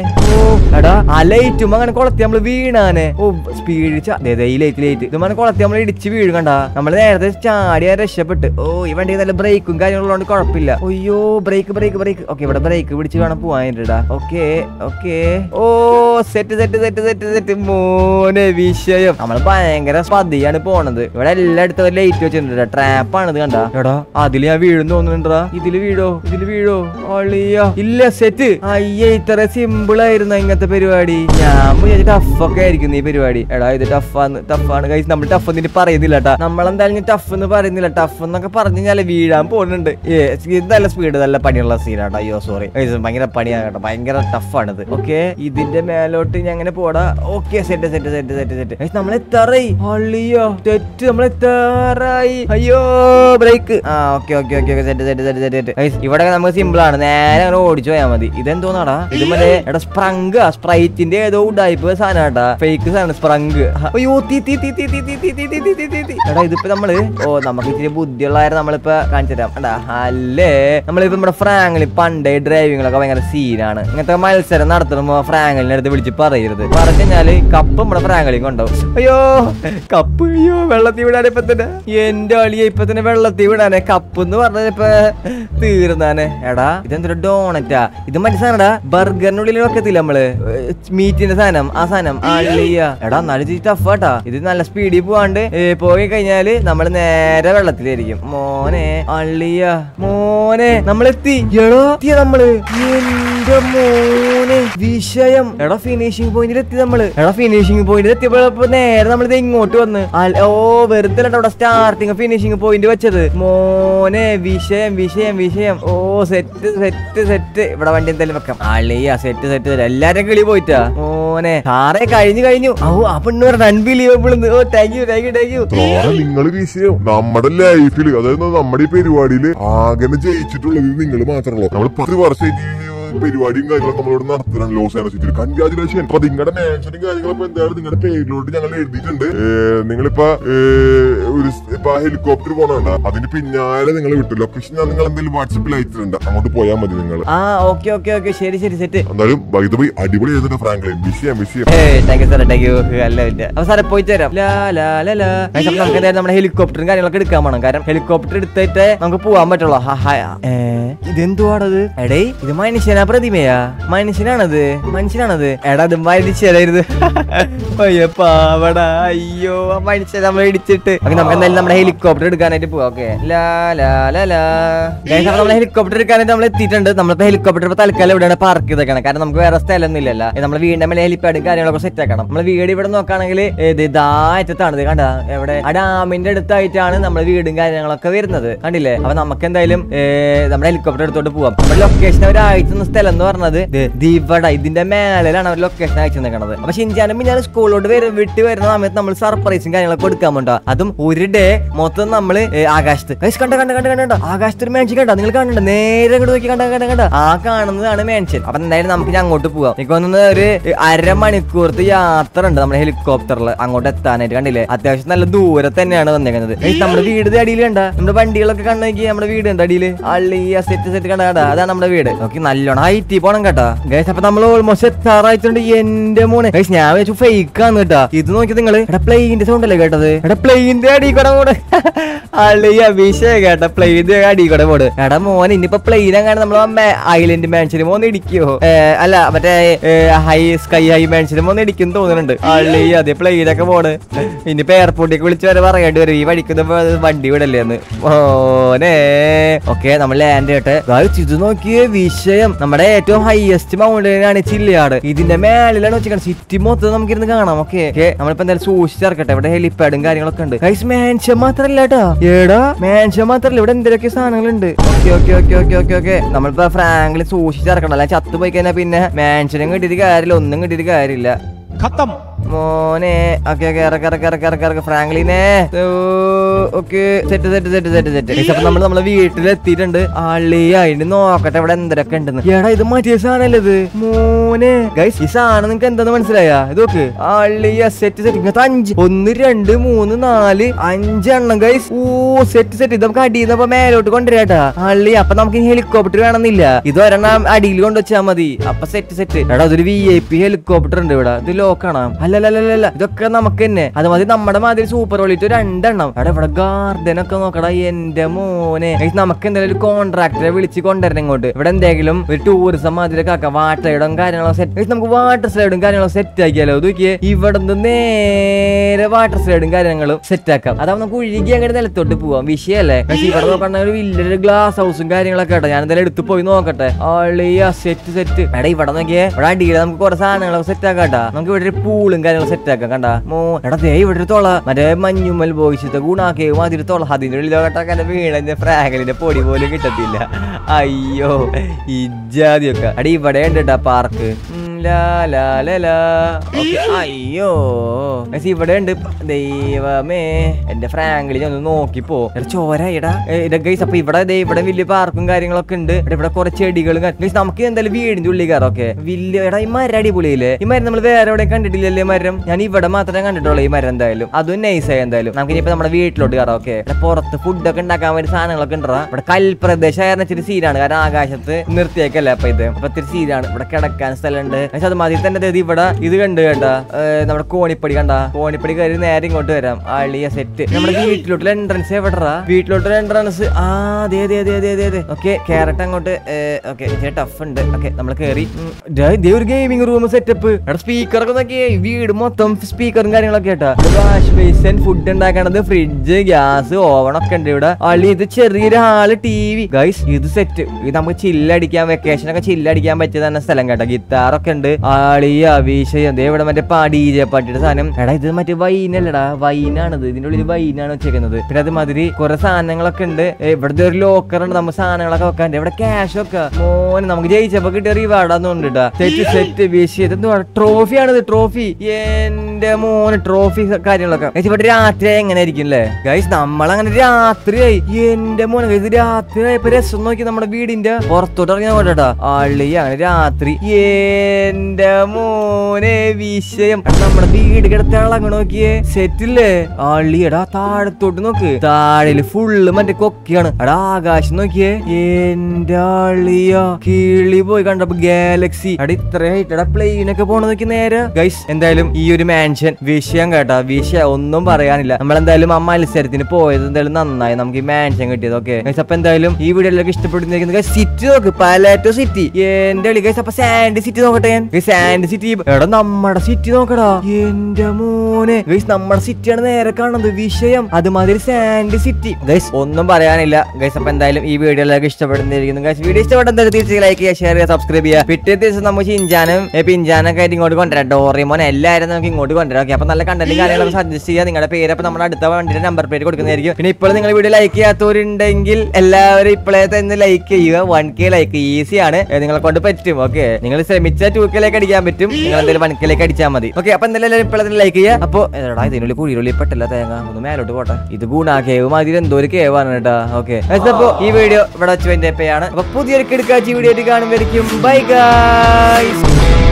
ഓ എടാ ആ ലൈറ്റും അങ്ങനെ കൊളത്തി നമ്മള് വീണാനെ ഓ സ്പീഡ് ഈ ലൈറ്റ് ലൈറ്റ് ഇത് അങ്ങനെ കൊളത്തി നമ്മൾ ഇടിച്ച് വീഴും കണ്ട നമ്മൾ നേരത്തെ ചാടിയാ രക്ഷപ്പെട്ട് ഓ ഈ വണ്ടി നല്ല ബ്രേക്കും കാര്യങ്ങളുള്ളതുകൊണ്ട് കുഴപ്പമില്ല അയ്യോ ബ്രേക്ക് ബ്രേക്ക് ബ്രേക്ക് ഓക്കെ ഇവിടെ ബ്രേക്ക് പിടിച്ച് വേണം പോവാനിട്ടാ ഓക്കെ ഓക്കെ ഓ set set set set set മോനെ വിഷയം നമ്മൾ ഭയങ്കര പതിയാണ് പോണത് ഇവിടെ എല്ലായിടത്തും ലൈറ്റ് വെച്ചിട്ടുണ്ട് ട്രാപ്പാണ് ഇത് കണ്ട എടാ അതില് ഞാൻ വീഴും തോന്നുന്നുണ്ടാ ഇതില് വീഴോ ഇതില് വീഴോ അളിയ ഇല്ല സെറ്റ് അയ്യേ ഇത്ര സിമ്പിൾ ആയിരുന്നു ഇങ്ങനത്തെ പരിപാടി ഞാൻ വിചാരിച്ചു ടഫൊക്കെ ആയിരിക്കും ഈ പരിപാടി എടാ ഇത് ടഫാണ് ടഫാണ് കൈസ് നമ്മൾ ടഫ് എന്നിട്ട് പറയുന്നില്ല കേട്ടാ നമ്മളെന്തായാലും ടഫ് എന്ന് പറയുന്നില്ല ടഫ് എന്നൊക്കെ പറഞ്ഞു കഴിഞ്ഞാൽ വീഴാൻ പോകുന്നുണ്ട് ഏ ഇത് നല്ല സ്പീഡ് നല്ല പണിയുള്ള സീനാട്ടോ അയ്യോ സോറി ഭയങ്കര പണിയാണ് കേട്ടോ ഭയങ്കര ടഫാണിത് ഓക്കെ ഇതിന്റെ മേലോട്ട് ഞാൻ അങ്ങനെ പോടാ okay set set set set set നമ്മൾ എത്താറായി അള്ളിയോ തെറ്റ് നമ്മൾ എത്താറായി അയ്യോ ബ്രേക്ക് ആ okay okay okay set set set set set guys ഇവിടെ നമുക്ക് സിമ്പിൾ ആണ് നേരെ അങ്ങനെ ഓടിച്ചു പോയാൽ മതി ഇതെന്തോന്നാടാ ഇത് മറ്റേ എടാ സ്പ്രങ്ക് സ്പ്രൈറ്റിന്റെ ഏതോ ഉടായ്പ സാധനം കേട്ടാ ഫേക്ക് സാധനം സ്പ്രങ്ക് അയ്യോ തീ തീ തീ തീ തീ തീ തീ തീ തീ തീ തീ തീ തീ എടാ ഇതിപ്പോ നമ്മള് ഓ നമുക്ക് ഇച്ചിരി ബുദ്ധിയുള്ളവരെ നമ്മളിപ്പോ കാണിച്ചു തരാം എടാ അല്ലേ നമ്മളിപ്പോ നമ്മുടെ ഫ്രാങ്കിളി പണ്ടേ ഡ്രൈവിങ്ങിലൊക്കെ ഭയങ്കര സീനാണ് ഇങ്ങനത്തെ മത്സരം നടത്തുമ്പോ ഫ്രാങ്കലിന്റെ അടുത്ത് വിളിച്ച് പറയരുത് പറഞ്ഞു കഴിഞ്ഞാല് കപ്പ് നമ്മുടെ ഫ്രാങ്കളിയും കൊണ്ടുപോകും അയ്യോ കപ്പ് അയ്യോ വെള്ളത്തിൽ വിടാൻ ഇപ്പൊ തന്നെ എന്റെ അളിയ ഇപ്പൊ തന്നെ വെള്ളത്തിൽ വിടാനെ കപ്പ് എന്ന് പറഞ്ഞത് ഇപ്പൊ തീർന്നാനെ എടാ ഇതെന്തൊരു ഡോണറ്റാ ഇത് മറ്റേ സാധനടാ ബർഗറിനുള്ളിൽ വെക്കത്തില്ല നമ്മള് മീറ്റിന്റെ സാധനം ആ സാധനം അള്ളിയ എടാ എന്നാലും ഇത് ടഫാട്ടാ ഇത് നല്ല സ്പീഡിൽ പോവാണ്ട് ഏ, പോയി കഴിഞ്ഞാല് നമ്മള് നേരെ വെള്ളത്തിലായിരിക്കും മോനെ അള്ളിയ മോനെ നമ്മളെത്തി എടോ എത്തിയ നമ്മള് എന്റെ മോനെ വിഷയം എടാ ഫിനിഷിംഗ് പോയിന്റിൽ എത്തി നമ്മള് എടാ ഫിനിഷിംഗ് പോയിന്റിൽ എത്തിയപ്പോ നേരെ നമ്മളിത് ഇങ്ങോട്ട് വന്ന് അൽ- ഓ വെറുതെ അല്ല അവിടെ സ്റ്റാർട്ടിങ് ഫിനിഷിംഗ് പോയിന്റ് വെച്ചത് മോനെ വിഷയം വിഷയം വിഷയം ഓ സെറ്റ് സെറ്റ് സെറ്റ് ഇവിടെ വണ്ടി എന്തായാലും വെക്കാം അളിയ സെറ്റ് സെറ്റ് സെറ്റ് എല്ലാരും കിളി പോയിട്ടാ മോനെ സാറേ കഴിഞ്ഞു കഴിഞ്ഞു ഓ ആ പെണ്ണ് അൺബിലീവബിൾ ഓ thank you thank you thank you Flora നിങ്ങൾ വിഷയം നമ്മുടെ ലൈഫിൽ അതായത് നമ്മുടെ ഈ പരിപാടിയിൽ ആകെ ജയിച്ചിട്ടുള്ളത് നിങ്ങൾ മാത്രമല്ലോ നമ്മൾ പത്ത് വർഷമായിട്ട് ഈ പരിപാടിയും കാര്യങ്ങളൊക്കെ നമ്മളിവിടെ നടത്തണം ലോസ് ആനസിറ്റിയിൽ കൺഗ്രാജുലേഷൻ അപ്പൊ നിങ്ങളുടെ മാൻഷനും കാര്യങ്ങളൊക്കെ എന്തായാലും നിങ്ങളുടെ പേരിലോട്ട് ഞങ്ങൾ എഴുതിയിട്ടുണ്ട് ഏഹ് നിങ്ങളിപ്പോ ഏഹ് ഒരു സ് ഇപ്പൊ ഹെലികോപ്റ്റർ പോകണണ്ട അതിന് പിന്നാലെ നിങ്ങൾ വിട്ടു ലൊക്കേഷൻ ഞാൻ നിങ്ങൾ എന്തെങ്കിലും വാട്സപ്പിൽ അയച്ചിട്ടുണ്ട് അങ്ങോട്ട് പോയാൽ മതി നിങ്ങൾ ആ ഓക്കെ ഓക്കെ ഓക്കെ ശരി ശരി സെറ്റ് എന്തായാലും വൈദ്യുതി പോയി അടിപൊളി ചെയ്തിട്ട് ഫ്രാങ്ക്ലിൻ വിഷയം വിഷയം താങ്ക് യു സാറേ താങ്ക് യു അല്ല ഇല്ല അപ്പൊ സാറേ പോയിട്ട് തരാം ലാ ലാ ലാ ലാ ഗൈസ്, അപ്പൊ നമുക്ക് എന്തായാലും നമ്മുടെ ഹെലികോപ്റ്ററും കാര്യങ്ങളൊക്കെ എടുക്കാൻ വേണം കാരണം ഹെലികോപ്റ്റർ എടുത്തിട്ട് നമുക്ക് പോവാൻ പറ്റുള്ളൂ ഹാ, ഹാ. ഏ, ഇതെന്തുവാണത് എടേ ഇത് മനുഷ്യനാ പ്രതിമയാ മനുഷ്യനാണത് മനുഷ്യനാണത് എടാ ഇത് മനുഷ്യനായിരുന്നു അയ്യോ പാവടാ അയ്യോ ആ മനുഷ്യൻ നമ്മൾ ഇടിച്ചിട്ട് ഓക്കെ നമുക്ക് എന്തായാലും നമ്മുടെ ഹെലികോപ്റ്റർ എടുക്കാനായിട്ട് പോവാം ഓക്കെ ലാ ലാ ലാ ലാ ഗൈസ്, അപ്പൊ നമ്മൾ ഹെലികോപ്റ്റർ എടുക്കാനായിട്ട് നമ്മൾ എത്തിയിട്ടുണ്ട് നമ്മളിപ്പോ ഹെലികോപ്റ്റർ ഇപ്പൊ തൽക്കാലം ഇവിടെയാണ് പാർക്ക് ചെയ്തേക്കണം കാരണം നമുക്ക് വേറെ സ്ഥലമൊന്നും ഇല്ലല്ലോ നമ്മൾ വീടിന്റെ മേലെ ഹെലിപ്പാഡും കാര്യങ്ങളൊക്കെ സെറ്റ് ആക്കണം നമ്മൾ വീട് ഇവിടെ നോക്കുകയാണെങ്കിൽ ഇത് ഇതാറ്റത്താണ് ഇത് കണ്ട എവിടെ ആ ഡാമിന്റെ അടുത്തായിട്ടാണ് നമ്മുടെ വീടും കാര്യങ്ങളൊക്കെ വരുന്നത് കണ്ടില്ലേ അപ്പൊ നമുക്ക് എന്തായാലും ഏ, നമ്മുടെ ഹെലികോപ്റ്റർ എടുത്തോട്ട് പോവാം നമ്മുടെ ലൊക്കേഷൻ അവർ അയച്ചുന്ന സ്ഥലം എന്ന് പറഞ്ഞത് ദേ, ദേ ഇവിടെ ഇതിന്റെ മേളിലാണ് അവർ ലൊക്കേഷൻ അയച്ചു നിൽക്കുന്നത് അപ്പൊ ഷിൻജാനും ഞാൻ സ്കൂളിലോട്ട് വരും വിട്ട് വരുന്ന സമയത്ത് നമ്മൾ സർപ്രൈസും കാര്യങ്ങളൊക്കെ കൊടുക്കാൻ വേണ്ട അതും ഒരു ഡേ മൊത്തം നമ്മള് ഏ, ആകാശത്ത് ഗൈസ് കണ്ട കണ്ട കണ്ട കണ്ട ആകാശത്ത് ഒരു മാൻഷൻ കണ്ട നിങ്ങൾ കാണണ്ട നേരെ അങ്ങോട്ട് നോക്കി കണ്ട കണ്ട കണ്ട ആ കാണുന്നതാണ് മാൻഷൻ അപ്പൊ എന്തായാലും നമുക്ക് ഇനി അങ്ങോട്ട് പോവാം എനിക്ക് തോന്നുന്നത് ഒരു അരമണിക്കൂറത്തെ യാത്ര ഉണ്ട് നമ്മുടെ ഹെലികോപ്റ്ററിൽ അങ്ങോട്ട് എത്താനായിട്ട് കണ്ടില്ലേ അത്യാവശ്യം നല്ല ദൂരെ തന്നെയാണ് വന്നേക്കുന്നത് ഗൈസ് നമ്മുടെ വീട് അടിയിൽ കണ്ട നമ്മുടെ വണ്ടികളൊക്കെ കണ്ടു നോക്കി നമ്മുടെ വീട് ഉണ്ട് അടിയിൽ അള്ളിയ സെറ്റ് സെറ്റ് കണ്ട കണ്ട അതാണ് നമ്മുടെ വീട് നോക്കി നല്ലോണം ഹൈറ്റി പോണം കേട്ടാ ഗൈസ് അപ്പൊ നമ്മൾ ഓൾമോസ്റ്റ് എത്താറായിട്ടുണ്ട് എന്റെ മോനെ ഗൈസ് ഞാൻ വെച്ചു ഫേക്ക് ആണ് കേട്ടാ ഇത് നോക്കി നിങ്ങള് എടാ പ്ലെയിന്റെ സൗണ്ട് അല്ലേ കേട്ടത് എടാ പ്ലെയിന്റെ അടി കൂടെ പോട് അള്ളിയ വിഷയം കേട്ട പ്ലെയിന്റെ അടി കൂടെ പോട് എടാ മോനെ ഇനിയിപ്പോ പ്ലെയിൻ അങ്ങനെ നമ്മൾ ഐലൻഡ് മാൻഷന് മോന്ന് ഇടിക്കോ ഏ, അല്ല മറ്റേ ഹൈ സ്കൈ ഹൈ മാൻഷന് മോന്ന് ഇടിക്കും തോന്നുന്നുണ്ട് അള്ളി അതെ പ്ലെയിനൊക്കെ പോണ് ഇനിയിപ്പോ എയർപോർട്ടിലേക്ക് വിളിച്ച് വരെ പറയേണ്ടി വരും ഈ വടിക്കുന്ന വണ്ടി വിടല്ലേ എന്ന് ഓനെ ഓക്കെ നമ്മൾ ലാൻഡ് ചെയ്യട്ടെ Guys, ഇത് നോക്കിയേ വിഷയം നമ്മുടെ ഏറ്റവും ഹയസ്റ്റ് മൗണ്ടനാണ് ചില്ലിയാട് ഇതിന്റെ മേളിലാണ് വെച്ചിരിക്കുന്നത് സിറ്റി മൊത്തം നമുക്ക് ഇരുന്ന് കാണാം ഓക്കെ നമ്മളിപ്പോ എന്തായാലും സൂക്ഷിച്ചിറക്കട്ടെ ഇവിടെ ഹെലിപ്പാഡും കാര്യങ്ങളൊക്കെ ഉണ്ട് ഗൈസ് മാൻഷൻ മാത്രല്ല കേട്ടോ ഏടാ മാൻഷൻ മാത്രല്ല ഇവിടെ എന്തൊക്കെ സാധനങ്ങളുണ്ട് okay okay okay okay okay okay നമ്മളിപ്പോ ഫ്രാങ്കിൾ സൂക്ഷിച്ചിറക്കണം അല്ല ചത്തു പോയി കഴിഞ്ഞാൽ പിന്നെ മാൻഷനും കിട്ടിയിട്ട് കാര്യമില്ല ഒന്നും കിട്ടിയിട്ട് കാര്യമില്ല खत्म മോനെ ഓക്കെ ഓക്കെ ഇറക്ക ഇറക്ക ഇറക്ക ഇറക്ക ഇറക്ക ഫ്രാങ്ക്ലിനെ okay set set set set set അപ്പൊ നമ്മൾ നമ്മളെ വീട്ടിലെത്തിയിട്ടുണ്ട് ആളി അതിന് നോക്കട്ടെ ഇവിടെ എന്തൊക്കെ ഉണ്ടെന്ന് എടാ ഇത് മറ്റേ സാധനല്ലേ ഇത് മോനെ ഗൈസ് ഈ സാധനം നിങ്ങക്ക് എന്താന്ന് മനസ്സിലായാ ഇത് നോക്ക് ആളിയ സെറ്റ് സെറ്റ് ഇങ്ങനത്തെ അഞ്ച് ഒന്ന് രണ്ട് മൂന്ന് നാല് അഞ്ചെണ്ണം ഗൈസ് ഓ സെറ്റ് സെറ്റ് ഇത് നമുക്ക് അടിയിൽ നിന്ന് മേലോട്ട് കൊണ്ടുവരാട്ടാ ആളി അപ്പൊ നമുക്ക് ഹെലികോപ്റ്റർ വേണമെന്നില്ല ഇത് ഒരെണ്ണം അടിയിൽ കൊണ്ടുവച്ചാൽ മതി അപ്പൊ സെറ്റ് സെറ്റ് എടാ അതൊരു വി ഐ പി ഹെലികോപ്റ്റർ ഉണ്ട് ഇവിടെ ഇത് ലോക്കാണ് അല്ല അല്ലല്ലല്ല ഇതൊക്കെ നമുക്ക് തന്നെ അത് മതി നമ്മുടെ മാതിരി സൂപ്പർ ഓളിറ്റ് രണ്ടെണ്ണം എടാ ഇവിടെ ഗാർഡൻ ഒക്കെ നോക്കടാ എന്റെ മോനെ Guys, നമുക്ക് എന്തായാലും ഒരു കോൺട്രാക്ടറെ വിളിച്ച് കൊണ്ടുവരണം ഇങ്ങോട്ട് ഇവിടെ എന്തെങ്കിലും ഒരു ടൂറിസം മാതിരി ആക്കാം വാട്ടർ സ്ലൈഡും കാര്യങ്ങളൊക്കെ സെറ്റ് നമുക്ക് വാട്ടർ സ്ലൈഡും കാര്യങ്ങളും സെറ്റ് ആക്കിയാലോ അത് നോക്കിയേ ഇവിടെ നിന്ന് നേരെ വാട്ടർ സ്ലൈഡും കാര്യങ്ങളും സെറ്റ് ആക്കാം അതാവുമ്പോ നമുക്ക് ഒഴുകി അങ്ങോട്ട് നിലത്തോട്ട് പോവാം വിഷയല്ലേ പക്ഷെ ഇവിടെ നോക്കണ്ട ഒരു വലിയൊരു ഗ്ലാസ് ഹൗസും കാര്യങ്ങളൊക്കെ കേട്ടോ ഞാൻ എന്തായാലും എടുത്ത് പോയി നോക്കട്ടെ ആളിയാ സെറ്റ് സെറ്റ് എടാ ഇവിടെ നോക്കിയേ ഇവിടെ അടിയിൽ നമുക്ക് കുറെ സാധനങ്ങളൊക്കെ സെറ്റ് ആക്കാം കേട്ടാ നമുക്ക് ഇവിടെ ഒരു പൂളും കാര്യങ്ങളും സെറ്റ് ആക്കാം കണ്ടാ മോ എടാ ദേ ഇവിടെ ഒരു തൊള മറ്റേ മഞ്ഞുമ്മൽ ബോയിച്ചത്തെ ഗുണാക്കേ മാതിരി തൊള അതിന്റെ ഉള്ളിൽ കേട്ടാ വീണന്റെ ഫ്രാഗലിന്റെ പൊടി പോലും കിട്ടത്തില്ല അയ്യോ ഇജാതിയൊക്കെ അടി ഇവിടെ ഉണ്ട് കേട്ടാ പാർക്ക് ലാ ലാ ലാ ലാ. Okay, അയ്യോ പക്ഷെ ഇവിടെ ഉണ്ട് ദൈവമേ എന്റെ ഫ്രാങ്കിളി ഒന്ന് നോക്കിപ്പോ എടാ ചോര ഇടാ ഗൈസ് അപ്പൊ ഇവിടെ ദേ ഇവിടെ വലിയ പാർക്കും കാര്യങ്ങളൊക്കെ ഉണ്ട് ഇവിടെ ഇവിടെ കുറെ ചെടികളും കാ- guys, നമുക്ക് എന്തായാലും വീടിന്റെ ഉള്ളിൽ കയറാം ഓക്കെ വലിയ എടാ ഈ മരം അടിപൊളിയില്ലേ ഈ മരം നമ്മൾ വേറെ എവിടെ കണ്ടിട്ടില്ലല്ലേ മരം ഞാൻ ഇവിടെ മാത്രമേ കണ്ടിട്ടുള്ളൂ ഈ മരം എന്തായാലും അതും നൈസായി എന്തായാലും നമുക്ക് ഇനിയിപ്പോ നമ്മുടെ വീട്ടിലോട്ട് കയറാം ഓക്കെ പുറത്ത് ഫുഡൊക്കെ ഉണ്ടാക്കാൻ വേണ്ടി സാധനങ്ങളൊക്കെ ഉണ്ടാ ഇവിടെ കൽപ്രദേശമായിരുന്ന ഇച്ചിരി സീനാണ് കാരണം ആകാശത്ത് നിർത്തിയേക്കല്ലേ അപ്പൊ ഇത് അപ്പൊ ഇത്തിരി സീനാണ് ഇവിടെ കിടക്കാൻ സ്ഥലമുണ്ട് പക്ഷെ അത് മതി തന്നെ ദേ ഇവിടെ ഇത് കണ്ട് കേട്ടാ ഏർ നമ്മുടെ കോണിപ്പടി കണ്ട കോണിപ്പടി കയറി നേരെ ഇങ്ങോട്ട് വരാം അളിയ സെറ്റ് നമ്മുടെ വീട്ടിലോട്ടുള്ള എൻട്രൻസ് എവിടെറാ വീട്ടിലോട്ടുള്ള എൻട്രൻസ് ആ അതെ അതെ അതെ അതെ അതെ അതെ ഓക്കെ ക്യാരറ്റ് അങ്ങോട്ട് ഓക്കെ ഇച്ചിരി ടഫ് ഉണ്ട് ഓക്കെ നമ്മൾ കയറി ഉം, ദേ ദേ ഒരു ഗെയിമിംഗ് റൂം സെറ്റപ്പ് ഇവിടെ സ്പീക്കറൊക്കെ നോക്കിയേ ഈ വീട് മൊത്തം സ്പീക്കറും കാര്യങ്ങളൊക്കെ കേട്ടാ വാഷ് ബേസൻ ഫുഡ് ഉണ്ടാക്കണത് ഫ്രിഡ്ജ് ഗ്യാസ് ഓവൺ ഒക്കെ ഉണ്ട് ഇവിടെ അളി ഇത് ചെറിയൊരു ഹാള് ടി വി ഗൈസ് ഇത് സെറ്റ് ഇത് നമുക്ക് ചില്ലടിക്കാൻ വെക്കേഷൻ ഒക്കെ ചില്ലടിക്കാൻ പറ്റിയ തന്നെ സ്ഥലം കേട്ടോ ഗിത്താറൊക്കെ ഉണ്ട് ആളിയ വിഷയം ദേ ഇവിടെ മറ്റേ പാ ഡി ജെ പാട്ടിയുടെ സാധനം എടാ ഇത് മറ്റേ വൈനല്ലടാ വൈനാണിത് ഇതിന്റെ ഉള്ളിൽ വൈനാണ് വെച്ചേക്കുന്നത് പിന്നെ അതുമാതിരി കുറെ സാധനങ്ങളൊക്കെ ഉണ്ട് ഏ, ഇവിടുത്തെ ഒരു ലോക്കർ ഉണ്ട് നമ്മൾ സാധനങ്ങളൊക്കെ വെക്കാൻ ഇവിടെ ക്യാഷ് ഒക്കെ മോനെ നമുക്ക് ജയിച്ചപ്പോ കിട്ടിയ റിവാർഡാന്ന് കൊണ്ടിട്ടാ സെറ്റ് സെറ്റ് വിഷയം എന്തുവാ ട്രോഫിയാണിത് ട്രോഫി എന്റെ മോന് ട്രോഫി കാര്യങ്ങളൊക്കെ ഗൈസ് ഇവിടെ രാത്രി എങ്ങനെ ആയിരിക്കും അല്ലേ ഗൈസ് നമ്മളങ്ങനെ രാത്രിയായി എന്റെ മോനെ ഗൈസ് രാത്രി ആയപ്പോ രസം നോക്കി നമ്മുടെ വീടിന്റെ പുറത്തോട്ട് ഇറങ്ങിയ പോട്ടാ അള്ളിയാണ് രാത്രി എന്റെ മോനെ വിഷയം എടാ, നമ്മുടെ വീട് കിടത്താളങ്ങ് നോക്കിയേ സെറ്റില്ലേ അള്ളിയടാ താഴത്തോട്ട് നോക്ക് താഴെല് ഫുള്ള് മറ്റേ കൊക്കിയാണ് എടാ ആകാശം നോക്കിയേ എന്റെ അള്ളിയ കിളി പോയി കണ്ടപ്പോ ഗാലക്സി എടാ ഇത്ര ഹൈറ്റടാ പ്ലെയിൻ ഒക്കെ പോണ നോക്കി നേരെ ഗൈസ് എന്തായാലും ഈ ഒരു മാൻഷൻ വിഷയം കേട്ടാ വിഷയം ഒന്നും പറയാനില്ല നമ്മളെന്തായാലും ആ മത്സരത്തിന് പോയത് എന്തായാലും നന്നായി നമുക്ക് ഈ മാൻഷൻ കിട്ടിയത് ഓക്കെ ഗൈസ് അപ്പൊ എന്തായാലും ഈ വീഡിയോയിലൊക്കെ ഇഷ്ടപ്പെടുന്ന സിറ്റി നോക്ക് പലാറ്റോ സിറ്റി എന്റെ കളി ഗൈസ് അപ്പൊ സാൻഡ് സിറ്റി നോക്കട്ടെ ഞാൻ സാൻഡ് സിറ്റി എടാ നമ്മുടെ സിറ്റി നോക്കടാ എന്റെ മോനെ ഗൈസ് നമ്മുടെ സിറ്റിയാണ് നേരെ കാണുന്നത് വിഷയം അതുമാതിരി സാൻഡ് സിറ്റി ഗൈസ് ഒന്നും പറയാനില്ല ഗൈസ് അപ്പൊ എന്തായാലും ഈ വീഡിയോയിലൊക്കെ ഇഷ്ടപ്പെടുന്നിരിക്കുന്നു ഗൈസ് വീഡിയോ ഇഷ്ടപ്പെട്ട എന്തായാലും തീർച്ചയായും ലൈക്ക് ചെയ്യുക ഷെയർ ചെയ്യുക സബ്സ്ക്രൈബ് ചെയ്യുക പിറ്റേ ദിവസം നമുക്ക് ചിഞ്ചാനും പിഞ്ചാനൊക്കെ ആയിട്ട് ഇങ്ങോട്ട് കൊണ്ടുവരാം ഡോറിമോൻ എല്ലാവരും നമുക്ക് ഇങ്ങോട്ട് കൊണ്ടുവരാം ഓക്കെ അപ്പൊ നല്ല കണ്ടന്റും കാര്യങ്ങളൊക്കെ സജസ്റ്റ് ചെയ്യുക നിങ്ങളുടെ പേര് അപ്പൊ നമ്മുടെ അടുത്ത വണ്ടിയുടെ നമ്പർ പേര് കൊടുക്കുന്നതായിരിക്കും പിന്നെ ഇപ്പോൾ നിങ്ങൾ വീഡിയോ ലൈക്ക് ചെയ്യാത്തവരുണ്ടെങ്കിൽ എല്ലാവരും ഇപ്പോഴേ തന്നെ ലൈക്ക് ചെയ്യുക വൺ കെ ലൈക്ക് ഈസിയാണ് നിങ്ങളെ കൊണ്ട് പറ്റും ഓക്കെ നിങ്ങൾ ശ്രമിച്ചാൽ ടു കെയിലേക്ക് അടിക്കാൻ പറ്റും നിങ്ങൾ എന്തായാലും വൺ കെയിലേക്ക് അടിച്ചാൽ മതി ഓക്കെ അപ്പൊ എന്തായാലും എല്ലാവരും ഇപ്പോഴേ തന്നെ ലൈക്ക് ചെയ്യുക അപ്പോൾ എടാ ഇതിനുള്ളിൽ കുഴിയുള്ളിൽ പെട്ടല്ല തേങ്ങ ഒന്ന് മേലോട്ട് പോട്ടെ ഇത് ഗുണ കേവ് മാതിരി എന്തോ ഒരു കേവാണ് കേട്ടാ ഓക്കെ അപ്പൊ ഈ വീഡിയോ ഇവിടെ വെച്ച് എന്റെ പേയാണ് അപ്പൊ പുതിയൊരു കിടക്കാച്ചി വീഡിയോ ആയിട്ട് കാണുമ്പോഴേക്കും ബൈ ഗൈസ്